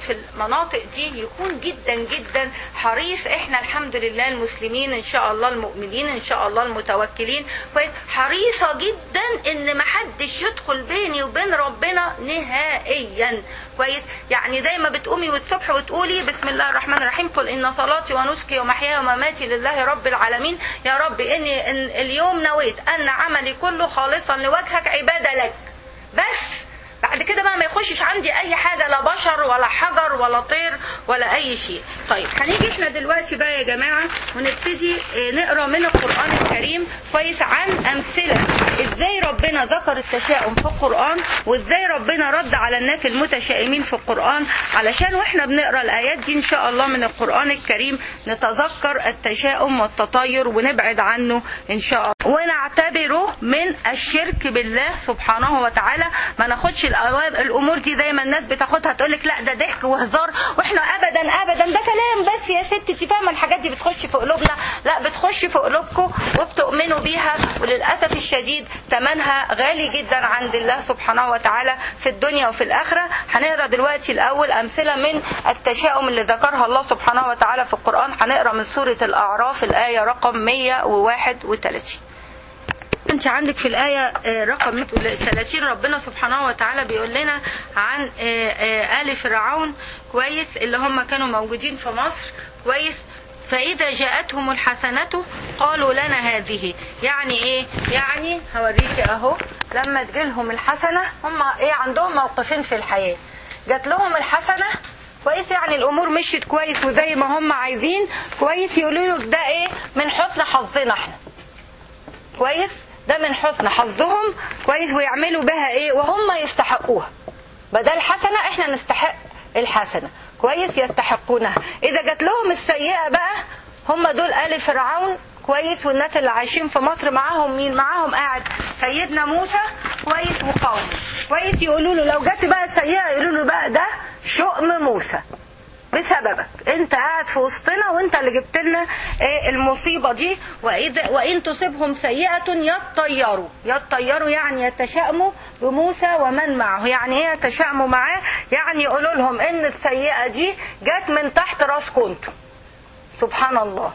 في المناطق دي يكون جدا جدا حريص احنا الحمد لله المسلمين ان شاء الله المؤمنين ان شاء الله المتوكلين حريصة جدا ان محدش يدخل بيني وبين ربنا نهائيا كويس يعني زي ما بتقومي والصبح وتقولي بسم الله الرحمن الرحيم قل ان صلاتي ونسكي ومحياي ومماتي لله رب العالمين يا رب اني إن اليوم نويت ان عملي كله خالصا لوجهك عباده لك بس بعد كده بقى ما يخشش عندي اي حاجه لا بشر ولا حجر ولا طير ولا اي شيء طيب هنيجي احنا دلوقتي بقى يا جماعه ونبتدي آه، نقرا من القران الكريم كويس عن امثله ازاي ربنا ذكر التشاؤم في القران وازاي ربنا رد على الناس المتشائمين في القران علشان واحنا بنقرا الايات دي ان شاء الله من القران الكريم نتذكر التشاؤم والتطير ونبعد عنه ان شاء الله ونعتبره من الشرك بالله سبحانه وتعالى ما ناخدش الأوام- الامور دي زي ما الناس بتاخدها تقول لك لا ده ضحك وهزار واحنا ابدا ابدا ده كلام بس يا ست انت فاهمه الحاجات دي بتخش في قلوبنا لا بتخش في قلوبكم وبتؤمنوا بيها وللاسف الشديد ثمنها غالي جدا عند الله سبحانه وتعالى في الدنيا وفي الاخره هنقرا دلوقتي الاول امثله من التشاؤم اللي ذكرها الله سبحانه وتعالى في القران هنقرا من سوره الاعراف الايه رقم 131 انت عندك في الآية آه، رقم 30 ربنا سبحانه وتعالى بيقول لنا عن آه، آه، آل فرعون كويس اللي هم كانوا موجودين في مصر كويس فإذا جاءتهم الحسنة قالوا لنا هذه يعني إيه يعني هوريكي أهو لما تجيلهم الحسنة هم إيه عندهم موقفين في الحياة جات لهم الحسنة كويس يعني الامور مشيت كويس وزي ما هم عايزين كويس يقولوا لك ده ايه من حسن حظنا احنا كويس ده من حسن حظهم كويس ويعملوا بها ايه وهم يستحقوها بدل حسنة احنا نستحق الحسنة كويس يستحقونها اذا جات لهم السيئة بقى هم دول آل فرعون كويس والناس اللي عايشين في مصر معاهم مين معاهم قاعد سيدنا موسى كويس وقومه كويس يقولوا له لو جت بقى السيئة يقولوا له بقى ده شؤم موسى بسببك انت قاعد في وسطنا وانت اللي جبت لنا ايه المصيبه دي واذا وان تصبهم سيئه يطيروا يطيروا يعني يتشائموا بموسى ومن معه يعني ايه يتشائموا معاه يعني يقولوا لهم ان السيئه دي جت من تحت راسكم انتوا سبحان الله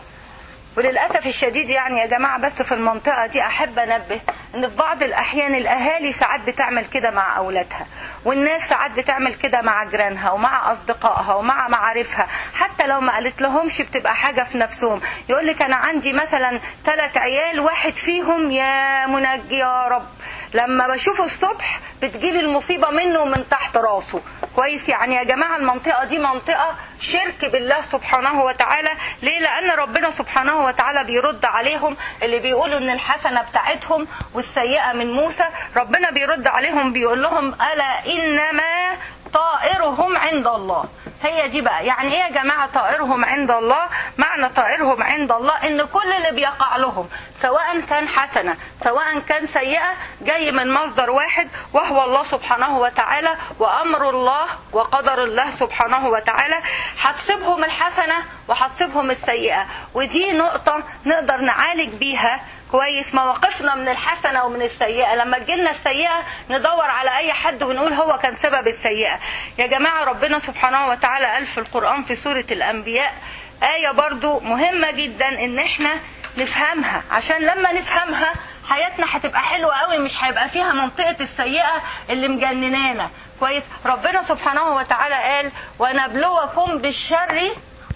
وللاسف الشديد يعني يا جماعه بس في المنطقه دي احب انبه ان في بعض الاحيان الاهالي ساعات بتعمل كده مع اولادها والناس ساعات بتعمل كده مع جيرانها ومع اصدقائها ومع معارفها حتى لو ما قالت لهمش بتبقى حاجه في نفسهم يقول لك انا عندي مثلا ثلاث عيال واحد فيهم يا منجي يا رب لما بشوفه الصبح بتجيلي المصيبه منه من تحت راسه كويس يعني يا جماعه المنطقه دي منطقه شرك بالله سبحانه وتعالى ليه لان ربنا سبحانه وتعالى بيرد عليهم اللي بيقولوا ان الحسنه بتاعتهم والسيئه من موسى ربنا بيرد عليهم بيقول لهم الا انما طائرهم عند الله هي دي بقى يعني ايه يا جماعه طائرهم عند الله معنى طائرهم عند الله ان كل اللي بيقع لهم سواء كان حسنه سواء كان سيئه جاي من مصدر واحد وهو الله سبحانه وتعالى وامر الله وقدر الله سبحانه وتعالى هتسيبهم الحسنه وهتسيبهم السيئه ودي نقطه نقدر نعالج بيها كويس مواقفنا من الحسنه ومن السيئه لما تجيلنا السيئه ندور على اي حد ونقول هو كان سبب السيئه يا جماعه ربنا سبحانه وتعالى قال في القران في سوره الانبياء ايه برضو مهمه جدا ان احنا نفهمها عشان لما نفهمها حياتنا هتبقى حلوه قوي مش هيبقى فيها منطقه السيئه اللي مجننانا كويس ربنا سبحانه وتعالى قال ونبلوكم بالشر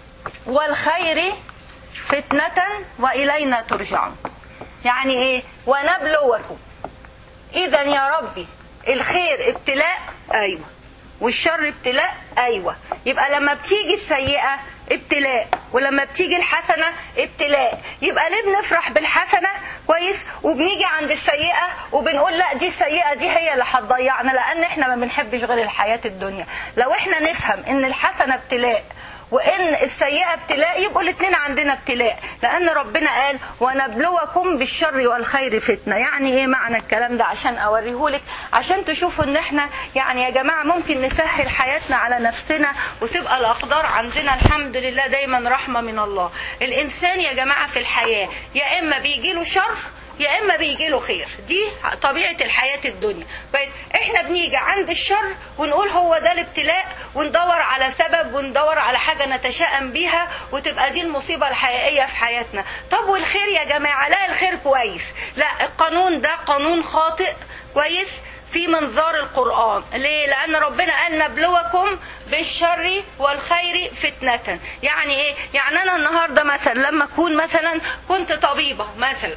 والخير فتنه والينا ترجعون يعني ايه ونبلوكم اذا يا ربي الخير ابتلاء ايوه والشر ابتلاء ايوه يبقى لما بتيجي السيئه ابتلاء ولما بتيجي الحسنه ابتلاء يبقى ليه بنفرح بالحسنه كويس وبنيجي عند السيئه وبنقول لا دي السيئه دي هي اللي هتضيعنا لان احنا ما بنحبش غير الحياه الدنيا لو احنا نفهم ان الحسنه ابتلاء وان السيئه ابتلاء يبقوا الاثنين عندنا ابتلاء لان ربنا قال ونبلوكم بالشر والخير فتنه يعني ايه معنى الكلام ده عشان اوريهولك عشان تشوفوا ان احنا يعني يا جماعه ممكن نسهل حياتنا على نفسنا وتبقى الاقدار عندنا الحمد لله دايما رحمه من الله الانسان يا جماعه في الحياه يا اما بيجي له شر يا اما بيجي له خير دي طبيعه الحياه الدنيا كويس احنا بنيجي عند الشر ونقول هو ده الابتلاء وندور على سبب وندور على حاجه نتشائم بيها وتبقى دي المصيبه الحقيقيه في حياتنا طب والخير يا جماعه لا الخير كويس لا القانون ده قانون خاطئ كويس في منظار القرآن ليه؟ لأن ربنا قال نبلوكم بالشر والخير فتنة يعني إيه؟ يعني أنا النهاردة مثلا لما أكون مثلا كنت طبيبة مثلا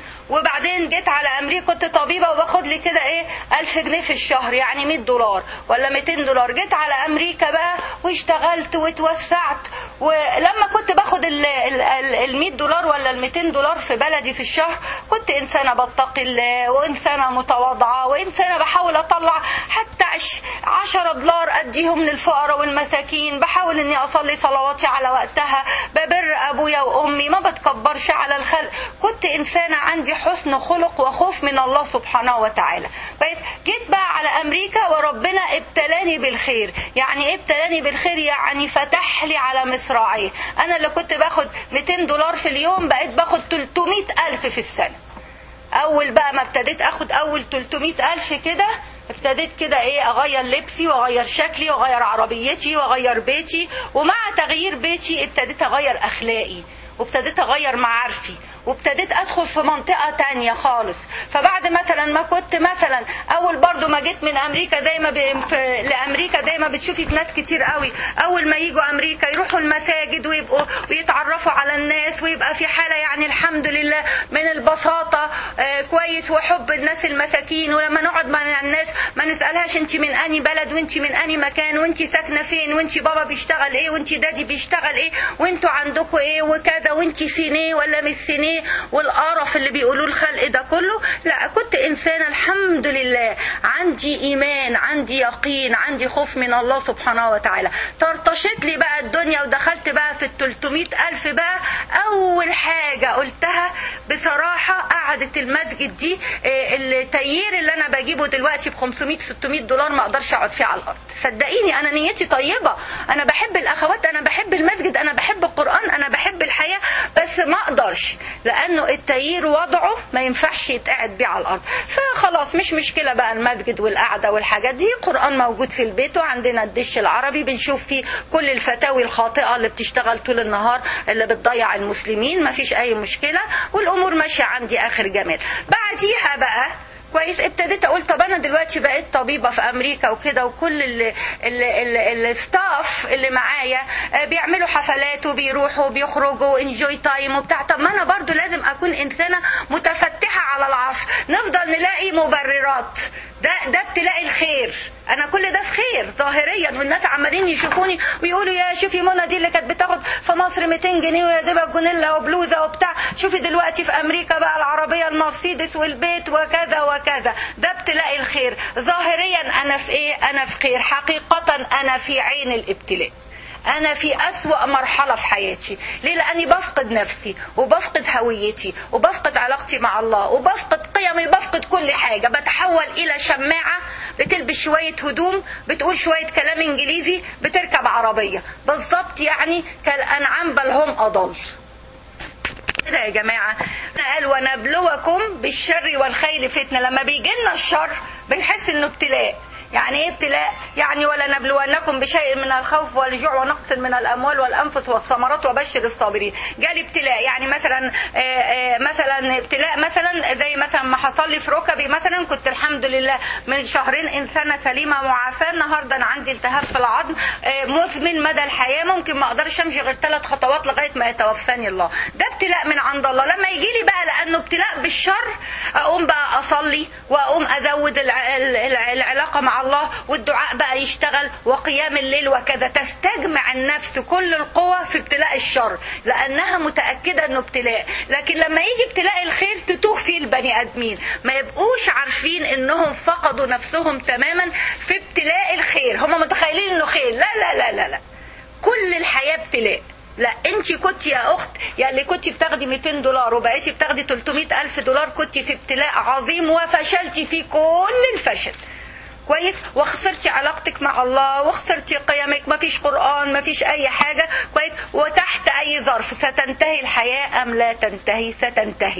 وبعدين جيت على امريكا كنت طبيبه وباخد لي كده ايه 1000 جنيه في الشهر يعني 100 دولار ولا 200 دولار جيت على امريكا بقى واشتغلت واتوسعت ولما كنت باخد ال ال 100 دولار ولا ال 200 دولار في بلدي في الشهر كنت انسانه بتقي الله وانسانه متواضعه وانسانه بحاول اطلع حتى 10 دولار اديهم للفقراء والمساكين بحاول اني اصلي صلواتي على وقتها ببر ابويا وامي ما بتكبرش على الخلق كنت انسانه عندي حسن خلق وخوف من الله سبحانه وتعالى بقيت جيت بقى على امريكا وربنا ابتلاني بالخير يعني ايه ابتلاني بالخير يعني فتح لي على مصراعيه انا اللي كنت باخد 200 دولار في اليوم بقيت باخد 300 الف في السنه اول بقى ما ابتديت اخد اول 300 الف كده ابتديت كده ايه اغير لبسي واغير شكلي واغير عربيتي واغير بيتي ومع تغيير بيتي ابتديت اغير اخلاقي وابتديت اغير معارفي وابتديت ادخل في منطقة تانية خالص فبعد مثلا ما كنت مثلا اول برضو ما جيت من امريكا زي ما في لامريكا زي ما بتشوفي في ناس كتير قوي اول ما يجوا امريكا يروحوا المساجد ويبقوا ويتعرفوا على الناس ويبقى في حالة يعني الحمد لله من البساطة آه كويس وحب الناس المساكين ولما نقعد مع الناس ما نسألهاش انت من اني بلد وانت من اني مكان وانت ساكنة فين وانت بابا بيشتغل ايه وانت دادي بيشتغل ايه وانتوا عندكم ايه وكذا وانت سينيه ولا مش سينيه والقرف اللي بيقولوه الخلق ده كله لا كنت انسانه الحمد لله عندي ايمان عندي يقين عندي خوف من الله سبحانه وتعالى طرطشت لي بقى الدنيا ودخلت بقى في ال 300 الف بقى اول حاجه قلتها بصراحه قعدت المسجد دي التيير اللي انا بجيبه دلوقتي ب 500 600 دولار ما اقدرش اقعد فيه على الارض صدقيني انا نيتي طيبه انا بحب الاخوات انا بحب المسجد انا بحب القران انا بحب الحياه بس ما اقدرش لانه التغيير وضعه ما ينفعش يتقعد بيه على الارض فخلاص مش مشكله بقى المسجد والقعده والحاجات دي قران موجود في البيت وعندنا الدش العربي بنشوف فيه كل الفتاوي الخاطئه اللي بتشتغل طول النهار اللي بتضيع المسلمين ما فيش اي مشكله والامور ماشيه عندي اخر جمال بعديها بقى كويس ابتديت اقول طب انا دلوقتي بقيت طبيبه في امريكا وكده وكل الستاف اللي معايا بيعملوا حفلات وبيروحوا وبيخرجوا انجوي تايم وبتاع طب ما انا برضو لازم اكون انسانه متفتحه على العصر نفضل نلاقي مبررات ده ده ابتلاء الخير انا كل ده في خير ظاهريا والناس عمالين يشوفوني ويقولوا يا شوفي منى دي اللي كانت بتاخد في مصر 200 جنيه ويا دوبك جونيلا وبلوزه وبتاع شوفي دلوقتي في امريكا بقى العربيه المرسيدس والبيت وكذا وكذا ده ابتلاء الخير ظاهريا انا في ايه انا في خير حقيقه انا في عين الابتلاء أنا في أسوأ مرحلة في حياتي ليه لأني بفقد نفسي وبفقد هويتي وبفقد علاقتي مع الله وبفقد قيمي بفقد كل حاجة بتحول إلى شماعة بتلبس شوية هدوم بتقول شوية كلام إنجليزي بتركب عربية بالظبط يعني كالأنعام بل هم أضل كده يا جماعة قال ونبلوكم بالشر والخير فتنة لما بيجي لنا الشر بنحس انه ابتلاء يعني ايه ابتلاء يعني ولا نبلونكم بشيء من الخوف والجوع ونقص من الاموال والانفس والثمرات وبشر الصابرين قال ابتلاء يعني مثلا آآ آآ مثلا ابتلاء مثلا زي مثلا ما حصل لي في ركبي مثلا كنت الحمد لله من شهرين انسانه سليمه معافاه النهارده انا عندي التهاب في العظم مزمن مدى الحياه ممكن ما اقدرش امشي غير ثلاث خطوات لغايه ما يتوفاني الله ده ابتلاء من عند الله لما يجي لي بقى لانه ابتلاء بالشر اقوم بقى اصلي واقوم ازود العلاقه مع الله والدعاء بقى يشتغل وقيام الليل وكذا تستجمع النفس كل القوة في ابتلاء الشر لأنها متأكدة أنه ابتلاء لكن لما يجي ابتلاء الخير تتوه فيه البني آدمين ما يبقوش عارفين أنهم فقدوا نفسهم تماما في ابتلاء الخير هم متخيلين أنه خير لا لا لا لا, لا. كل الحياة ابتلاء لا انت كنت يا اخت يا اللي كنت بتاخدي 200 دولار وبقيتي بتاخدي 300 الف دولار كنت في ابتلاء عظيم وفشلتي في كل الفشل كويس وخسرتي علاقتك مع الله وخسرتي قيمك ما فيش قرآن ما فيش أي حاجة كويس وتحت أي ظرف ستنتهي الحياة أم لا تنتهي ستنتهي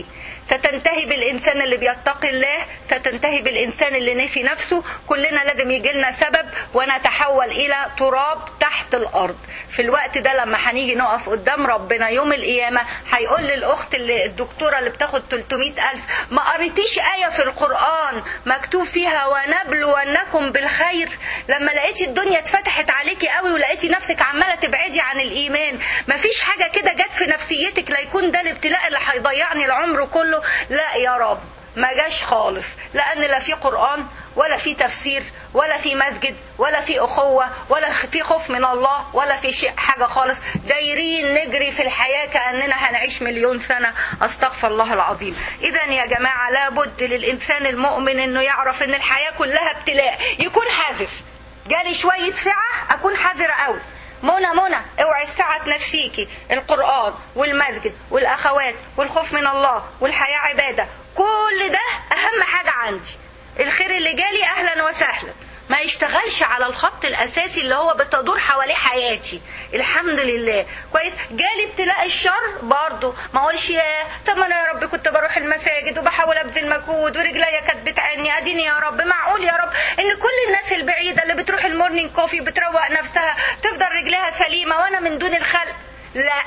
ستنتهي بالإنسان اللي بيتقي الله ستنتهي بالإنسان اللي نسي نفسه كلنا لازم يجي لنا سبب ونتحول إلى تراب تحت الأرض في الوقت ده لما هنيجي نقف قدام ربنا يوم القيامة هيقول للأخت اللي الدكتورة اللي بتاخد 300 ألف ما قريتيش آية في القرآن مكتوب فيها ونبلونكم بالخير لما لقيتي الدنيا اتفتحت عليكي قوي ولقيتي نفسك عمالة تبعدي عن الإيمان مفيش حاجة كده جت في نفسيتك لا يكون ده الابتلاء اللي هيضيعني العمر كله لا يا رب ما جاش خالص لان لا في قران ولا في تفسير ولا في مسجد ولا في اخوه ولا في خوف من الله ولا في شيء حاجه خالص دايرين نجري في الحياه كاننا هنعيش مليون سنه استغفر الله العظيم اذا يا جماعه لابد للانسان المؤمن انه يعرف ان الحياه كلها ابتلاء يكون حذر جالي شويه سعه اكون حذره قوي منى منى اوعي الساعة تنسيكي القرآن والمسجد والأخوات والخوف من الله والحياة عبادة كل ده أهم حاجة عندي الخير اللي جالي أهلا وسهلا ما يشتغلش على الخط الاساسي اللي هو بتدور حواليه حياتي الحمد لله كويس جالي ابتلاء الشر برضه ما اقولش يا طب انا يا رب كنت بروح المساجد وبحاول ابذل مجهود ورجليا كانت بتعني اديني يا رب معقول يا رب ان كل الناس البعيده اللي بتروح المورنينج كوفي بتروق نفسها تفضل رجليها سليمه وانا من دون الخلق لا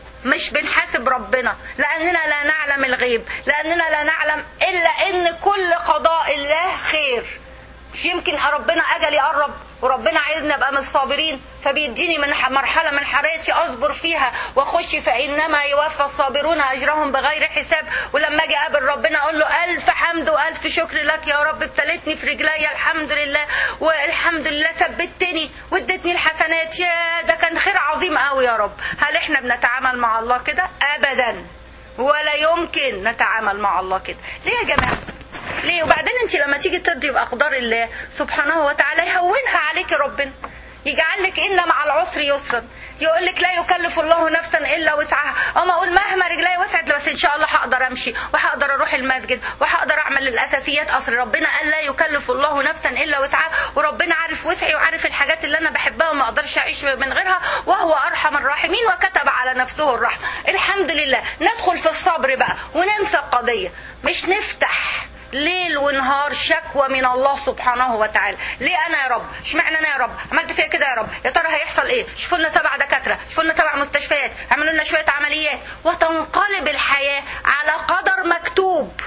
مش بنحاسب ربنا لاننا لا نعلم الغيب لاننا لا نعلم الا ان كل قضاء الله خير مش يمكن ربنا اجل يقرب وربنا عايزني ابقى من الصابرين فبيديني من مرحله من حياتي اصبر فيها واخش فانما يوفى الصابرون اجرهم بغير حساب ولما اجي اقابل ربنا اقول له الف حمد والف شكر لك يا رب ابتليتني في رجليا الحمد لله والحمد لله ثبتني واديتني الحسنات يا ده كان خير عظيم قوي يا رب هل احنا بنتعامل مع الله كده ابدا ولا يمكن نتعامل مع الله كده ليه يا جماعه ليه وبعدين انت لما تيجي ترضي باقدار الله سبحانه وتعالى يهونها عليك ربنا يجعل لك ان مع العسر يسرا يقول لك لا يكلف الله نفسا الا وسعها اما اقول مهما رجلي وسعت بس ان شاء الله هقدر امشي وهقدر اروح المسجد وهقدر اعمل الاساسيات اصل ربنا قال لا يكلف الله نفسا الا وسعها وربنا عارف وسعي وعارف الحاجات اللي انا بحبها وما اقدرش اعيش من غيرها وهو ارحم الراحمين وكتب على نفسه الرحمه الحمد لله ندخل في الصبر بقى وننسى القضيه مش نفتح ليل ونهار شكوى من الله سبحانه وتعالى ليه انا يا رب اشمعنى انا يا رب عملت فيا كده يا رب يا ترى هيحصل ايه شوفوا لنا سبع دكاتره شوفوا لنا سبع مستشفيات اعملوا لنا شويه عمليات وتنقلب الحياه على قدر مكتوب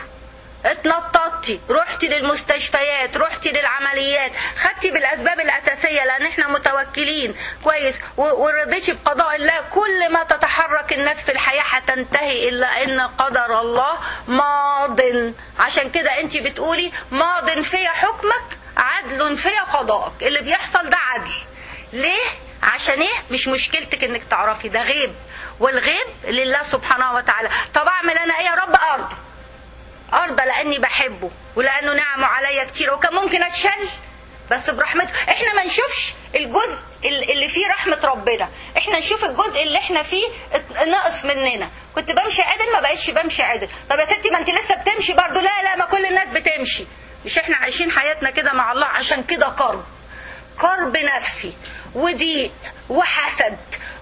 اتنططتي رحتي للمستشفيات رحتي للعمليات خدتي بالاسباب الاساسيه لان احنا متوكلين كويس ورضيتي بقضاء الله كل ما تتحرك الناس في الحياه هتنتهي الا ان قدر الله ماض عشان كده انت بتقولي ماض في حكمك عدل في قضائك اللي بيحصل ده عدل ليه عشان ايه مش مشكلتك انك تعرفي ده غيب والغيب لله سبحانه وتعالى طب اعمل انا ايه يا رب ارضي ارضى لاني بحبه ولانه نعمه عليا كتير وكان ممكن اتشل بس برحمته احنا ما نشوفش الجزء اللي فيه رحمة ربنا احنا نشوف الجزء اللي احنا فيه ناقص مننا كنت بمشي عدل ما بقتش بمشي عدل طب يا ستي ما انت لسه بتمشي برضو لا لا ما كل الناس بتمشي مش احنا عايشين حياتنا كده مع الله عشان كده كرب كرب نفسي وضيق وحسد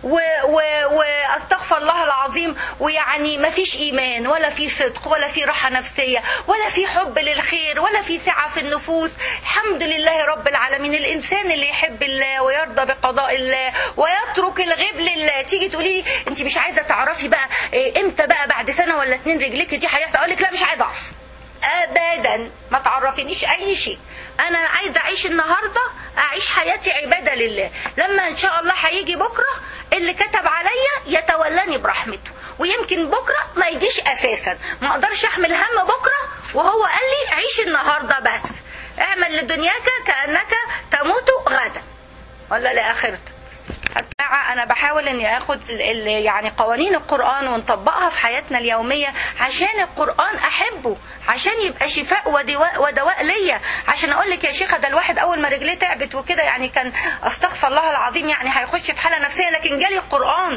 واستغفر الله العظيم ويعني ما فيش ايمان ولا في صدق ولا في راحه نفسيه ولا في حب للخير ولا في سعه في النفوس الحمد لله رب العالمين الانسان اللي يحب الله ويرضى بقضاء الله ويترك الغيب لله تيجي تقولي لي انت مش عايزه تعرفي بقى امتى بقى بعد سنه ولا اتنين رجلك دي هيحصل اقول لك لا مش عايزه اعرف ابدا ما تعرفينيش اي شيء انا عايزه اعيش النهارده اعيش حياتي عباده لله لما ان شاء الله هيجي بكره اللي كتب عليا يتولاني برحمته ويمكن بكره ما يجيش اساسا ما اقدرش احمل هم بكره وهو قال لي عيش النهارده بس اعمل لدنياك كانك تموت غدا ولا لاخرتك انا بحاول اني اخد يعني قوانين القران ونطبقها في حياتنا اليوميه عشان القران احبه عشان يبقى شفاء ودواء, ودواء ليا عشان اقول لك يا شيخه ده الواحد اول ما رجليه تعبت وكده يعني كان استغفر الله العظيم يعني هيخش في حاله نفسيه لكن جالي القران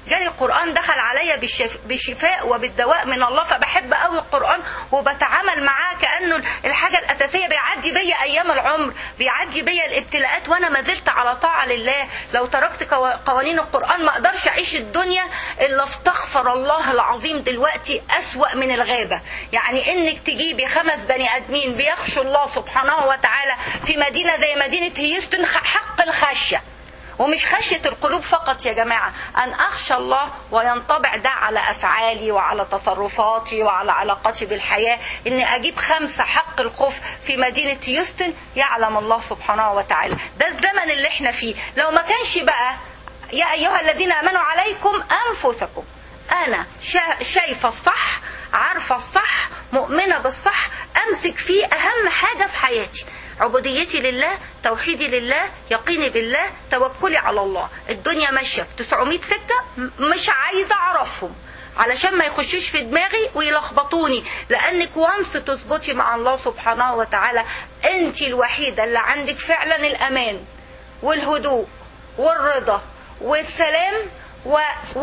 جالي القران دخل عليا بالشف... بالشفاء وبالدواء من الله فبحب قوي القران وبتعامل معاه كانه الحاجه الاساسيه بيعدي بيا ايام العمر بيعدي بيا الابتلاءات وانا ما زلت على طاعه لله لو تركت كو- قوانين القران ما اقدرش اعيش الدنيا الا استغفر الله العظيم دلوقتي اسوا من الغابه يعني انك تجيبي خمس بني ادمين بيخشوا الله سبحانه وتعالى في مدينه زي مدينه هيوستن خ- حق الخشيه ومش خشية القلوب فقط يا جماعة أن أخشى الله وينطبع ده على أفعالي وعلى تصرفاتي وعلى علاقتي بالحياة إني أجيب خمسة حق الخوف في مدينة هيوستن يعلم الله سبحانه وتعالى ده الزمن اللي احنا فيه لو ما كانش بقى يا أيها الذين آمنوا عليكم أنفسكم أنا شا- شايفة الصح عارفة الصح مؤمنة بالصح أمسك فيه أهم حاجة في حياتي عبوديتي لله توحيدي لله يقيني بالله توكلي على الله الدنيا ماشية في 900 سكة م- مش عايزة أعرفهم علشان ما يخشوش في دماغي ويلخبطوني لانك وانس تثبتي مع الله سبحانه وتعالى انت الوحيده اللي عندك فعلا الامان والهدوء والرضا والسلام و-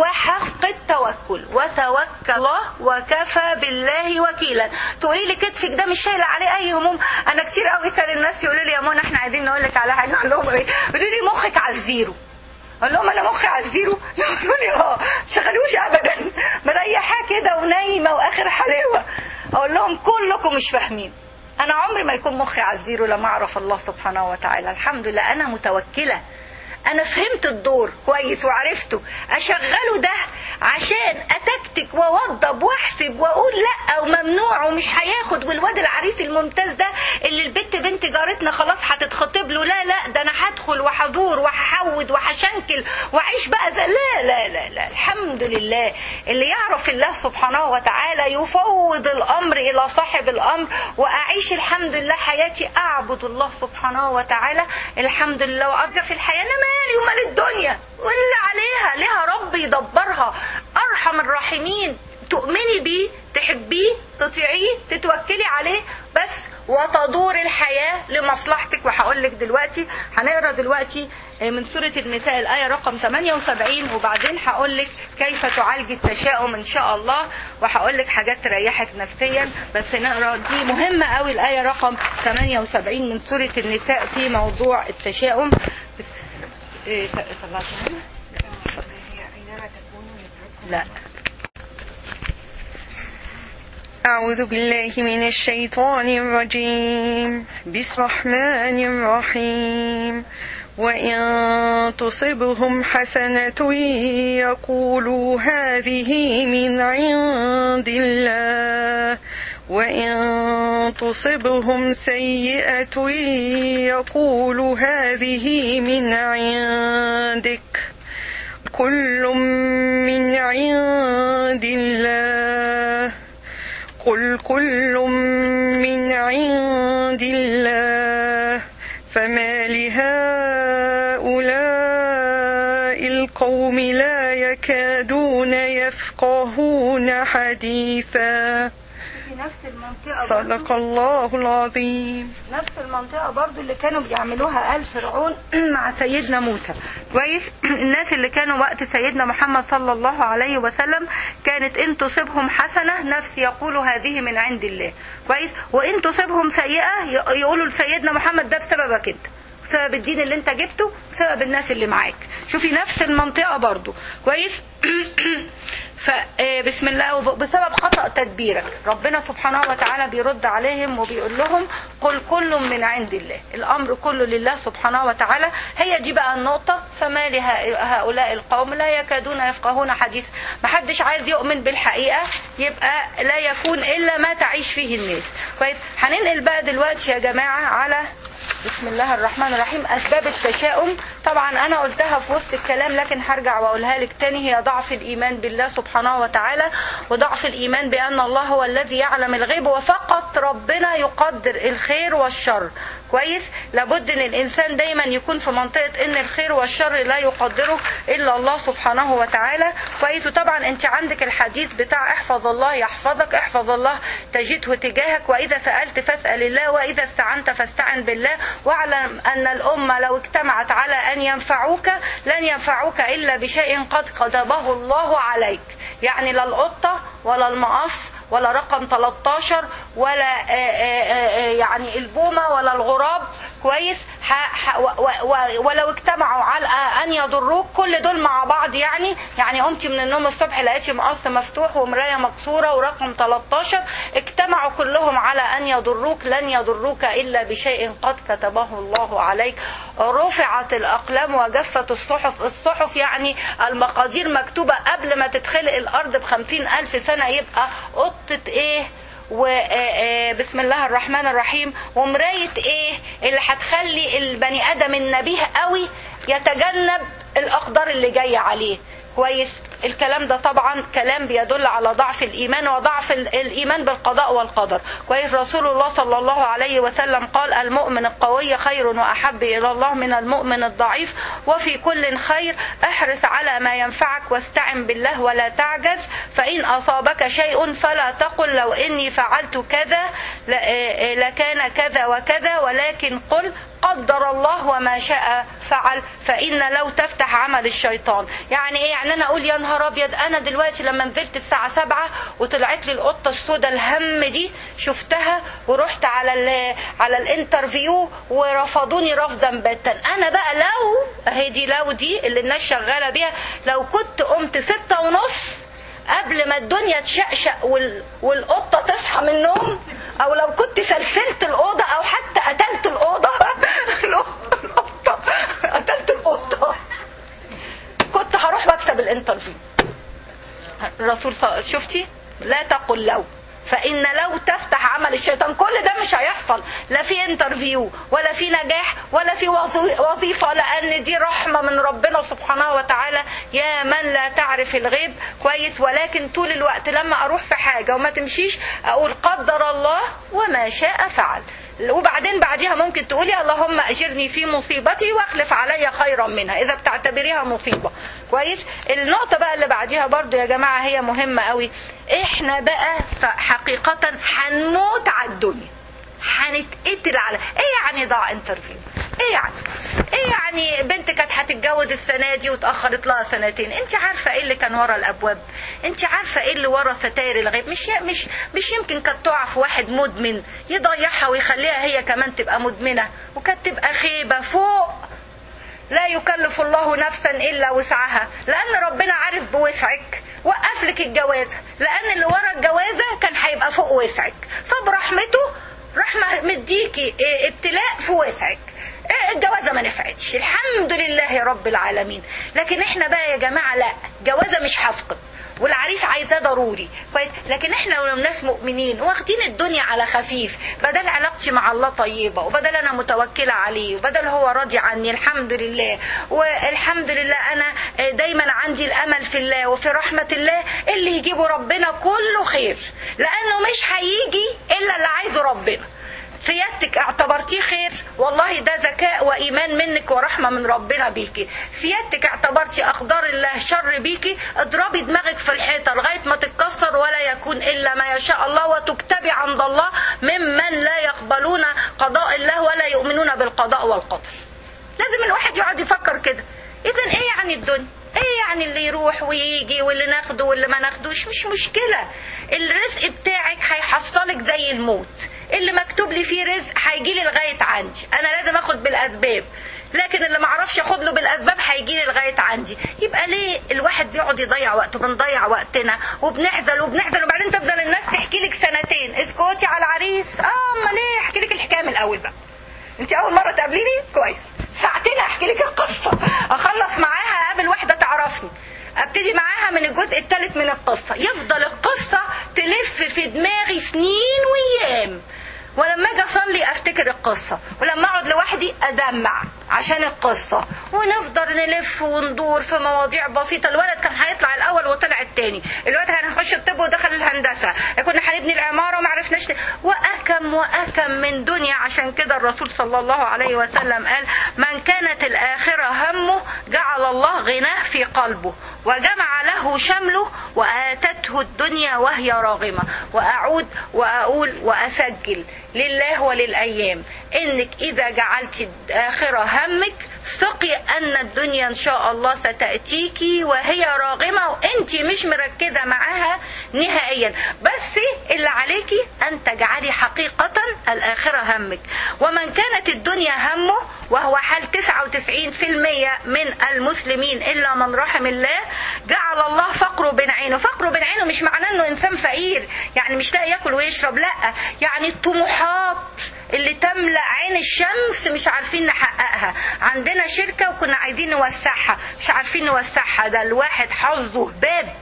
وحق التوكل وتوكل الله وكفى بالله وكيلا تقولي لي كتفك ده مش شايله عليه اي هموم انا كتير قوي كان الناس يقولوا لي يا منى احنا عايزين نقول لك على حاجه اقول لهم ايه يقولوا لي مخك على الزيرو اقول لهم انا مخي على الزيرو يقولوا لي اه شغلوش ابدا مريحاه كده ونايمه واخر حلاوه اقول لهم كلكم مش فاهمين انا عمري ما يكون مخي على الزيرو لما اعرف الله سبحانه وتعالى الحمد لله انا متوكله انا فهمت الدور كويس وعرفته اشغله ده عشان اتكتك واوضب واحسب واقول لا وممنوع ومش هياخد والواد العريس الممتاز ده اللي البت بنت جارتنا خلاص هتتخطب له لا لا ده انا هدخل وهدور وهحود وهشنكل واعيش بقى ده لا لا لا لا الحمد لله اللي يعرف الله سبحانه وتعالى يفوض الامر الى صاحب الامر واعيش الحمد لله حياتي اعبد الله سبحانه وتعالى الحمد لله وارجى في الحياه انا مالي ومال الدنيا واللي عليها ليها رب يدبرها ارحم الراحمين تؤمني بيه تحبيه تطيعيه تتوكلي عليه بس وتدور الحياة لمصلحتك وهقول لك دلوقتي هنقرا دلوقتي من سورة النساء الآية رقم 78 وبعدين هقول لك كيف تعالج التشاؤم إن شاء الله وهقول لك حاجات تريحك نفسيا بس نقرا دي مهمة قوي الآية رقم 78 من سورة النساء في موضوع التشاؤم إيه طلعتها؟ لا أعوذ بالله من الشيطان الرجيم بسم الرحمن الرحيم وإن تصبهم حسنة يقولوا هذه من عند الله وإن تصبهم سيئة يقولوا هذه من عندك كل من عند الله قل كل من عند الله فما لهؤلاء القوم لا يكادون يفقهون حديثا في نفس المنطقة صدق الله العظيم نفس المنطقة برضو اللي كانوا بيعملوها آل فرعون مع سيدنا موسى كويس الناس اللي كانوا وقت سيدنا محمد صلى الله عليه وسلم كانت إن تصبهم حسنة نفس يقولوا هذه من عند الله كويس وإن تصبهم سيئة ي- يقولوا لسيدنا محمد ده بسببك أنت بسبب الدين اللي انت جبته بسبب الناس اللي معاك شوفي نفس المنطقة برضو كويس فبسم الله وب- بسبب خطأ تدبيرك ربنا سبحانه وتعالى بيرد عليهم وبيقول لهم قل كل من عند الله الأمر كله لله سبحانه وتعالى هي دي بقى النقطة فما لهؤلاء القوم لا يكادون يفقهون حديث محدش عايز يؤمن بالحقيقة يبقى لا يكون إلا ما تعيش فيه الناس كويس هننقل بقى دلوقتي يا جماعة على بسم الله الرحمن الرحيم أسباب التشاؤم طبعا أنا قلتها في وسط الكلام لكن هرجع وأقولها لك تاني هي ضعف الإيمان بالله سبحانه وتعالى وضعف الإيمان بأن الله هو الذي يعلم الغيب وفقط ربنا يقدر الخير والشر كويس لابد ان الانسان دايما يكون في منطقه ان الخير والشر لا يقدره الا الله سبحانه وتعالى كويس وطبعا انت عندك الحديث بتاع احفظ الله يحفظك احفظ الله تجده تجاهك واذا سالت فاسال الله واذا استعنت فاستعن بالله واعلم أن الأمة لو اجتمعت على أن ينفعوك لن ينفعوك إلا بشيء قد كتبه الله عليك يعني لا القطة ولا المقص ولا رقم 13 ولا آآ آآ يعني البومة ولا الغراب كويس ح- ح- و- و- و- ولو اجتمعوا على ان يضروك كل دول مع بعض يعني يعني قمتي من النوم الصبح لقيتي مقص مفتوح ومرايه مكسوره ورقم 13 اجتمعوا كلهم على ان يضروك لن يضروك الا بشيء قد كتبه الله عليك رفعت الاقلام وجفت الصحف الصحف يعني المقادير مكتوبه قبل ما تتخلق الارض بخمسين الف سنه يبقى قطه ايه وبسم الله الرحمن الرحيم ومراية ايه اللي هتخلي البني ادم النبيه قوي يتجنب الاقدار اللي جاية عليه كويس الكلام ده طبعا كلام بيدل على ضعف الايمان وضعف ال- الايمان بالقضاء والقدر كويس رسول الله صلى الله عليه وسلم قال المؤمن القوي خير واحب الى الله من المؤمن الضعيف وفي كل خير احرص على ما ينفعك واستعن بالله ولا تعجز فان اصابك شيء فلا تقل لو اني فعلت كذا ل- آه، لكان كذا وكذا ولكن قل قدر الله وما شاء فعل فإن لو تفتح عمل الشيطان يعني ايه يعني انا اقول يا نهار ابيض انا دلوقتي لما نزلت الساعة سبعة وطلعت لي القطة السوداء الهم دي شفتها ورحت على ال على الانترفيو ورفضوني رفضا باتا انا بقى لو اهي دي لو دي اللي الناس شغالة بيها لو كنت قمت ستة ونص قبل ما الدنيا تشقشق وال... والقطه تصحى من النوم او لو كنت سلسلت الاوضه او حتى قتلت الاوضه القطه قتلت القطه كنت هروح واكسب الانترفيو الرسول صلى شفتي لا تقل لو فإن لو تفتح عمل الشيطان كل ده مش هيحصل لا في انترفيو ولا في نجاح ولا في وظي- وظيفة لأن دي رحمة من ربنا سبحانه وتعالى يا من لا تعرف الغيب كويس ولكن طول الوقت لما أروح في حاجة وما تمشيش أقول قدر الله وما شاء فعل وبعدين بعديها ممكن تقولي اللهم اجرني في مصيبتي واخلف علي خيرا منها اذا بتعتبريها مصيبه كويس النقطه بقى اللي بعديها برضو يا جماعه هي مهمه قوي احنا بقى ف- حقيقه هنموت على الدنيا هنتقتل على ايه يعني ضاع انترفيو ايه يعني ايه يعني بنت كانت هتتجوز السنه دي واتاخرت لها سنتين انت عارفه ايه اللي كان ورا الابواب انت عارفه ايه اللي ورا ستاير الغيب مش مش مش يمكن كانت تقع في واحد مدمن يضيعها ويخليها هي كمان تبقى مدمنه وكانت تبقى خيبه فوق لا يكلف الله نفسا الا وسعها لان ربنا عارف بوسعك وقف لك الجوازه لان اللي ورا الجوازه كان هيبقى فوق وسعك فبرحمته رحمه مديكي إيه، ابتلاء في وسعك إيه، الجوازه ما نفعتش الحمد لله رب العالمين لكن احنا بقى يا جماعه لا جوازه مش هفقد والعريس عايزاه ضروري كويس لكن احنا لو ناس مؤمنين واخدين الدنيا على خفيف بدل علاقتي مع الله طيبه وبدل انا متوكله عليه وبدل هو راضي عني الحمد لله والحمد لله انا دايما عندي الامل في الله وفي رحمه الله اللي يجيبه ربنا كله خير لانه مش هيجي الا اللي عايزه ربنا سيادتك اعتبرتيه خير والله ده ذكاء وايمان منك ورحمه من ربنا بيكي سيادتك اعتبرتي اقدار الله شر بيكي اضربي دماغك في الحيطه لغايه ما تتكسر ولا يكون الا ما يشاء الله وتكتبي عند الله ممن لا يقبلون قضاء الله ولا يؤمنون بالقضاء والقدر لازم الواحد يقعد يفكر كده اذا ايه يعني الدنيا ايه يعني اللي يروح ويجي واللي ناخده واللي ما ناخدوش مش مشكله الرزق بتاعك هيحصلك زي الموت اللي مكتوب لي فيه رزق هيجي لي لغايه عندي انا لازم اخد بالاسباب لكن اللي ما اعرفش اخد له بالاسباب هيجي لي لغايه عندي يبقى ليه الواحد بيقعد يضيع وقته بنضيع وقتنا وبنحزن وبنحزن وبعدين تفضل الناس تحكي لك سنتين اسكتي على العريس اه امال ايه احكي لك الحكايه من الاول بقى انت اول مره تقابليني كويس ساعتين احكي لك القصه اخلص معاها اقابل واحده تعرفني ابتدي معاها من الجزء الثالث من القصه يفضل القصه تلف في دماغي سنين وايام ولما اجي اصلي افتكر القصه ولما اقعد لوحدي ادمع عشان القصه ونفضل نلف وندور في مواضيع بسيطه الولد كان هيطلع الاول وطلع الثاني الولد كان هيخش الطب ودخل الهندسه كنا هنبني العماره وما عرفناش ت- واكم واكم من دنيا عشان كده الرسول صلى الله عليه وسلم قال من كانت الاخره همه جعل الله غناه في قلبه وجمع له شمله واتته الدنيا وهي راغمه واعود واقول واسجل لله وللأيام إنك إذا جعلت آخرة همك ثقي أن الدنيا إن شاء الله ستأتيك وهي راغمة وأنت مش مركزة معاها نهائيا بس اللي عليكي أن تجعلي حقيقة الآخرة همك ومن كانت الدنيا همه وهو حال 99% من المسلمين إلا من رحم الله جعل الله فقره بين عينه فقره بين عينه مش معناه أنه إنسان فقير يعني مش لاقي ياكل ويشرب لا يعني الطموحات اللي تملأ عين الشمس مش عارفين نحققها عندنا شركة وكنا عايزين نوسعها مش عارفين نوسعها ده الواحد حظه باب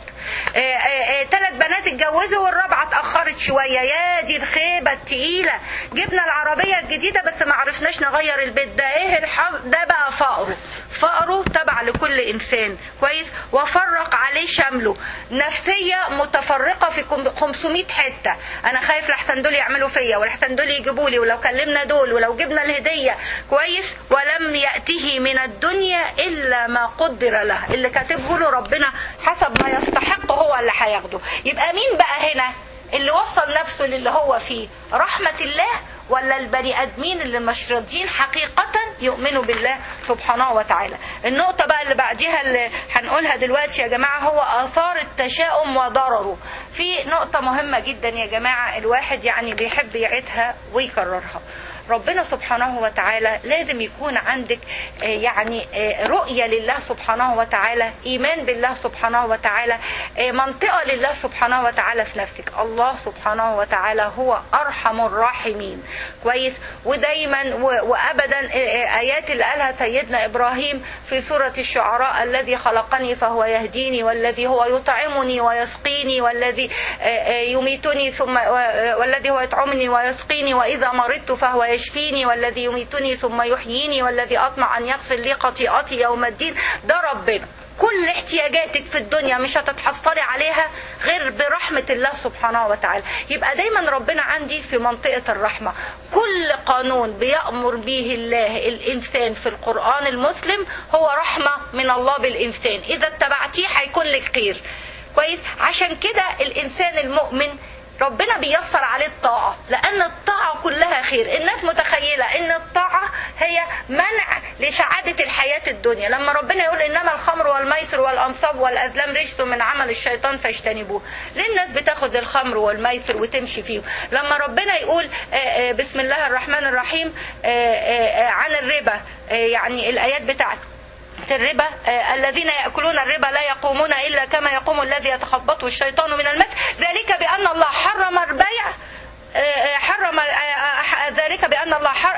ثلاث بنات اتجوزوا والرابعه اتاخرت شويه يا دي الخيبه التقيله جبنا العربيه الجديده بس ما عرفناش نغير البيت ده ايه الحظ ده بقى فقره فقره تبع لكل انسان كويس وفرق عليه شمله نفسيه متفرقه في 500 حته انا خايف لحسن دول يعملوا فيا ولحسن دول يجيبوا لي ولو كلمنا دول ولو جبنا الهديه كويس ولم ياته من الدنيا الا ما قدر له اللي كاتبه له ربنا حسب ما يستحق يستحق هو اللي هياخده يبقى مين بقى هنا اللي وصل نفسه للي هو فيه رحمة الله ولا البني ادمين اللي مش راضيين حقيقة يؤمنوا بالله سبحانه وتعالى النقطة بقى اللي بعديها اللي هنقولها دلوقتي يا جماعة هو آثار التشاؤم وضرره في نقطة مهمة جدا يا جماعة الواحد يعني بيحب يعيدها ويكررها ربنا سبحانه وتعالى لازم يكون عندك يعني رؤية لله سبحانه وتعالى إيمان بالله سبحانه وتعالى منطقة لله سبحانه وتعالى في نفسك الله سبحانه وتعالى هو أرحم الراحمين كويس ودايما وأبدا آيات اللي قالها سيدنا إبراهيم في سورة الشعراء الذي خلقني فهو يهديني والذي هو يطعمني ويسقيني والذي يميتني ثم والذي هو يطعمني ويسقيني وإذا مرضت فهو يشفيني والذي يميتني ثم يحييني والذي أطمع أن يغفر لي خطيئتي يوم الدين ده ربنا كل احتياجاتك في الدنيا مش هتتحصلي عليها غير برحمة الله سبحانه وتعالى يبقى دايما ربنا عندي في منطقة الرحمة كل قانون بيأمر به الله الإنسان في القرآن المسلم هو رحمة من الله بالإنسان إذا اتبعتيه هيكون لك خير كويس عشان كده الإنسان المؤمن ربنا بيسر عليه الطاعة لأن الطاعة كلها خير الناس متخيلة أن الطاعة هي منع لسعادة الحياة الدنيا لما ربنا يقول إنما الخمر والميسر والأنصاب والأزلام رجس من عمل الشيطان فاجتنبوه ليه الناس بتاخد الخمر والميسر وتمشي فيه لما ربنا يقول بسم الله الرحمن الرحيم عن الربا يعني الآيات بتاعته الربا آه الذين يأكلون الربا لا يقومون إلا كما يقوم الذي يتخبطه الشيطان من المس ذلك بأن الله حرم البيع آه حرم آه ذلك بأن الله حر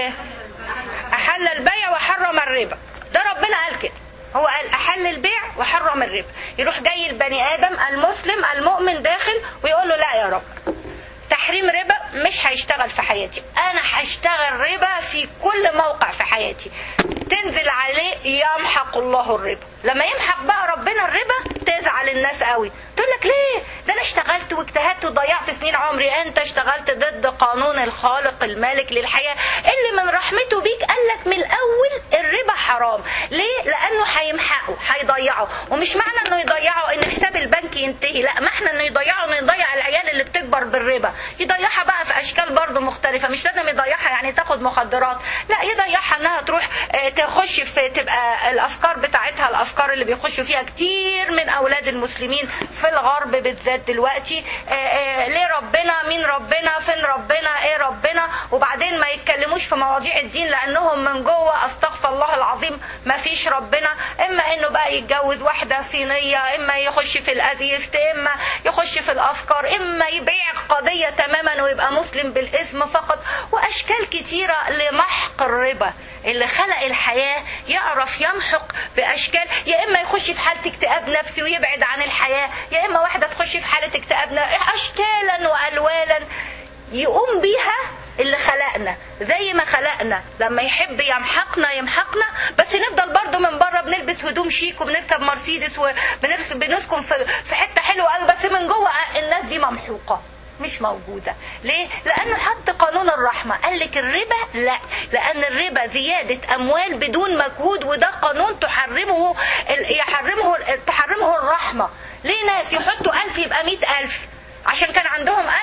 أحل البيع وحرم الربا ده ربنا قال كده هو قال أحل البيع وحرم الربا يروح جاي البني آدم المسلم المؤمن داخل ويقول له لا يا رب تحريم ربا مش هيشتغل في حياتي انا هشتغل ربا في كل موقع في حياتي تنزل عليه يمحق الله الربا لما يمحق بقى ربنا الربا تزعل الناس قوي تقول لك ليه ده انا اشتغلت واجتهدت وضيعت سنين عمري انت اشتغلت ضد قانون الخالق المالك للحياه اللي من رحمته بيك قال لك من الاول الربا حرام ليه لانه هيمحقه هيضيعه ومش معنى انه يضيعه ان حساب البنك ينتهي لا ما احنا انه يضيعه انه يضيع العيال اللي بتكبر بالربا يضيعها بقى في اشكال برضه مختلفه مش لازم يضيعها يعني تاخد مخدرات لا يضيعها انها تروح تخش في تبقى الافكار بتاعتها الافكار اللي بيخشوا فيها كتير من اولاد المسلمين في الغرب بالذات دلوقتي ليه ربنا مين ربنا فين ربنا ايه ربنا وبعدين ما يتكلموش في مواضيع الدين لانهم من جوه استغفر الله العظيم ما فيش ربنا اما انه بقى يتجوز واحده صينيه اما يخش في الاذيست اما يخش في الافكار اما يبيع قضيه تماما ويبقى مسلم بالاسم فقط واشكال كتيره لمحق الربا اللي خلق الحياة يعرف يمحق بأشكال يا إما يخش في حالة اكتئاب نفسي ويبعد عن الحياة يا إما واحدة تخش في حالة اكتئاب أشكالا وألوانا يقوم بيها اللي خلقنا زي ما خلقنا لما يحب يمحقنا يمحقنا بس نفضل برضو من بره بنلبس هدوم شيك وبنركب مرسيدس وبنسكن في حته حلوه قوي بس من جوه الناس دي ممحوقه مش موجودة ليه؟ لأنه حط قانون الرحمة قال لك الربا لا لأن الربا زيادة أموال بدون مجهود وده قانون تحرمه يحرمه تحرمه الرحمة ليه ناس يحطوا ألف يبقى مئة ألف عشان كان عندهم ألف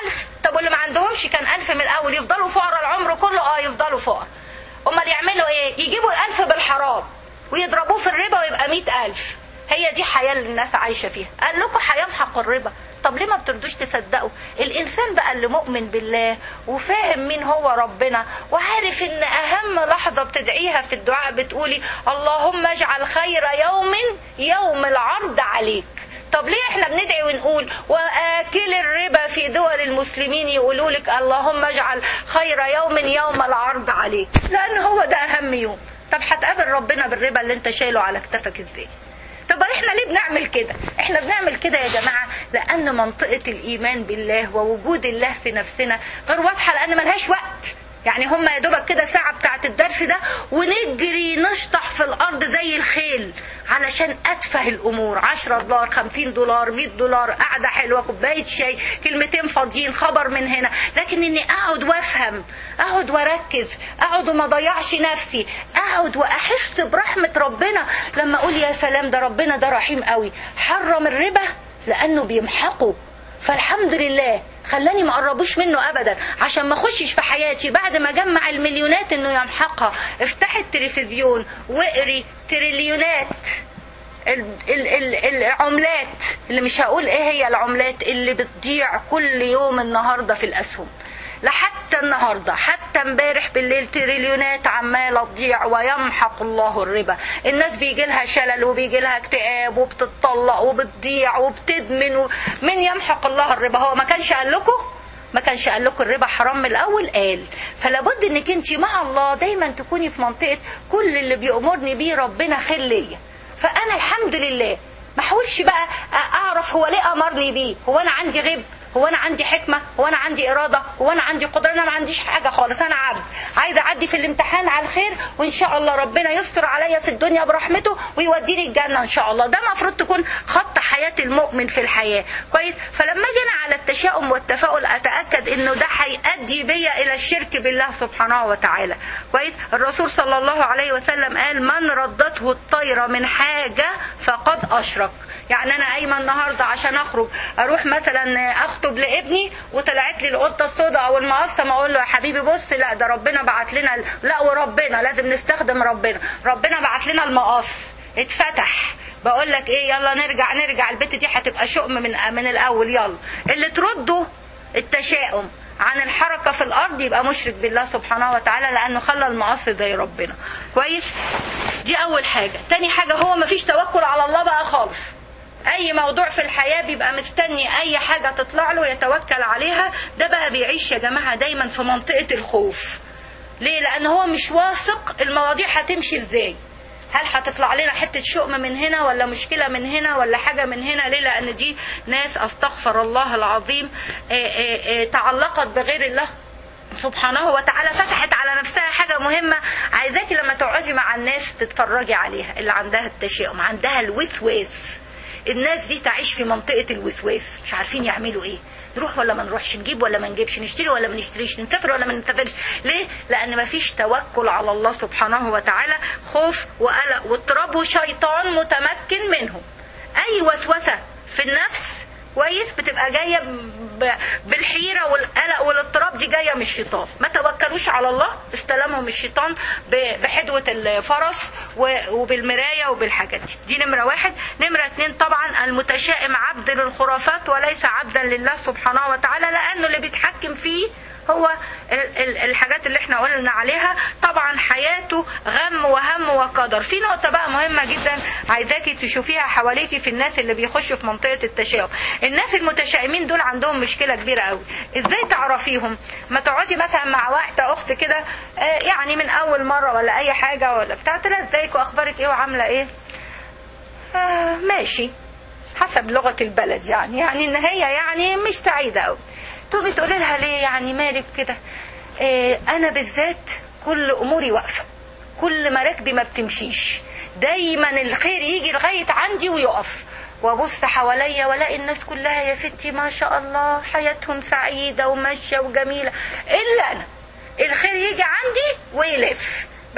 طب واللي ما عندهمش كان ألف من الأول يفضلوا فقراء العمر كله اه يفضلوا فقراء امال يعملوا ايه يجيبوا الألف بالحرام ويضربوه في الربا ويبقى مئة ألف هي دي حياة اللي الناس عايشة فيها قال لكم هيمحق الربا طب ليه ما بتردوش تصدقوا الانسان بقى اللي مؤمن بالله وفاهم مين هو ربنا وعارف ان اهم لحظه بتدعيها في الدعاء بتقولي اللهم اجعل خير يوم يوم العرض عليك طب ليه احنا بندعي ونقول واكل الربا في دول المسلمين يقولوا لك اللهم اجعل خير يوم يوم العرض عليك لان هو ده اهم يوم طب هتقابل ربنا بالربا اللي انت شايله على كتفك ازاي طب احنا ليه بنعمل كده احنا بنعمل كده يا جماعة لان منطقة الايمان بالله ووجود الله في نفسنا غير واضحة لان ملهاش وقت يعني هم يا دوبك كده ساعة بتاعت الدرس ده ونجري نشطح في الأرض زي الخيل علشان أتفه الأمور 10 دولار 50 دولار 100 دولار قعدة حلوة كوباية شاي كلمتين فاضيين خبر من هنا لكن إني أقعد وأفهم أقعد وأركز أقعد وما ضيعش نفسي أقعد وأحس برحمة ربنا لما أقول يا سلام ده ربنا ده رحيم قوي حرم الربا لأنه بيمحقه فالحمد لله خلاني ما قربوش منه ابدا عشان ما اخشش في حياتي بعد ما جمع المليونات انه يمحقها افتح التلفزيون واقري تريليونات ال ال ال العملات اللي مش هقول ايه هي العملات اللي بتضيع كل يوم النهارده في الاسهم لحتى النهارده حتى امبارح بالليل تريليونات عماله تضيع ويمحق الله الربا الناس بيجي لها شلل وبيجي لها اكتئاب وبتتطلق وبتضيع وبتدمن و... من يمحق الله الربا هو ما كانش قال لكم ما كانش قال لكم الربا حرام من الاول قال فلابد انك انت مع الله دايما تكوني في منطقه كل اللي بيامرني بيه ربنا خير ليا فانا الحمد لله ما احاولش بقى اعرف هو ليه امرني بيه هو انا عندي غيب هو انا عندي حكمه هو انا عندي اراده هو انا عندي قدره انا ما عنديش حاجه خالص انا عبد عايزه اعدي في الامتحان على الخير وان شاء الله ربنا يستر عليا في الدنيا برحمته ويوديني الجنه ان شاء الله ده المفروض تكون خط حياه المؤمن في الحياه كويس فلما جينا على التشاؤم والتفاؤل اتاكد انه ده هيؤدي بيا الى الشرك بالله سبحانه وتعالى كويس الرسول صلى الله عليه وسلم قال من ردته الطيره من حاجه فقد اشرك يعني انا قايمه النهارده عشان اخرج اروح مثلا اخطب لابني وطلعت لي القطه السوداء او المقصه ما اقول له يا حبيبي بص لا ده ربنا بعت لنا لا وربنا لازم نستخدم ربنا ربنا بعت لنا المقص اتفتح بقول لك ايه يلا نرجع نرجع البت دي هتبقى شؤم من من الاول يلا اللي ترده التشاؤم عن الحركة في الأرض يبقى مشرك بالله سبحانه وتعالى لأنه خلى المقص زي ربنا كويس دي أول حاجة تاني حاجة هو مفيش توكل على الله بقى خالص اي موضوع في الحياة بيبقى مستني اي حاجة تطلع له يتوكل عليها ده بقى بيعيش يا جماعة دايما في منطقة الخوف ليه لان هو مش واثق المواضيع هتمشي ازاي هل هتطلع لنا حتة شؤم من هنا ولا مشكلة من هنا ولا حاجة من هنا ليه لان دي ناس استغفر الله العظيم آآ آآ تعلقت بغير الله سبحانه وتعالى فتحت على نفسها حاجة مهمة عايزاكي لما تقعدي مع الناس تتفرجي عليها اللي عندها التشاؤم عندها الوسواس الناس دي تعيش في منطقة الوسواس مش عارفين يعملوا ايه نروح ولا ما نروحش نجيب ولا ما نجيبش نشتري ولا ما نشتريش نسافر ولا ما نسافرش ليه لان ما فيش توكل على الله سبحانه وتعالى خوف وقلق واضطراب وشيطان متمكن منهم اي وسوسة في النفس كويس بتبقى جايه بالحيره والقلق والاضطراب دي جايه من الشيطان ما توكلوش على الله استلمهم الشيطان بحدوه الفرس وبالمرايه وبالحاجات دي دي نمره واحد نمره اتنين طبعا المتشائم عبد للخرافات وليس عبدا لله سبحانه وتعالى لانه اللي بيتحكم فيه هو الحاجات اللي احنا قلنا عليها طبعا حياته غم وهم وقدر في نقطة بقى مهمة جدا عايزاكي تشوفيها حواليكي في الناس اللي بيخشوا في منطقة التشاؤم الناس المتشائمين دول عندهم مشكلة كبيرة قوي ازاي تعرفيهم ما تقعدي مثلا مع واحدة اخت كده يعني من اول مرة ولا اي حاجة ولا بتاع تلاقي ازيك واخبارك ايه وعاملة ايه آه ماشي حسب لغة البلد يعني يعني ان هي يعني مش سعيدة قوي تقومي تقولي لها ليه يعني مالك كده إيه انا بالذات كل اموري واقفه كل مراكبي ما بتمشيش دايما الخير يجي لغايه عندي ويقف وابص حواليا والاقي الناس كلها يا ستي ما شاء الله حياتهم سعيده وماشيه وجميله الا انا الخير يجي عندي ويلف بس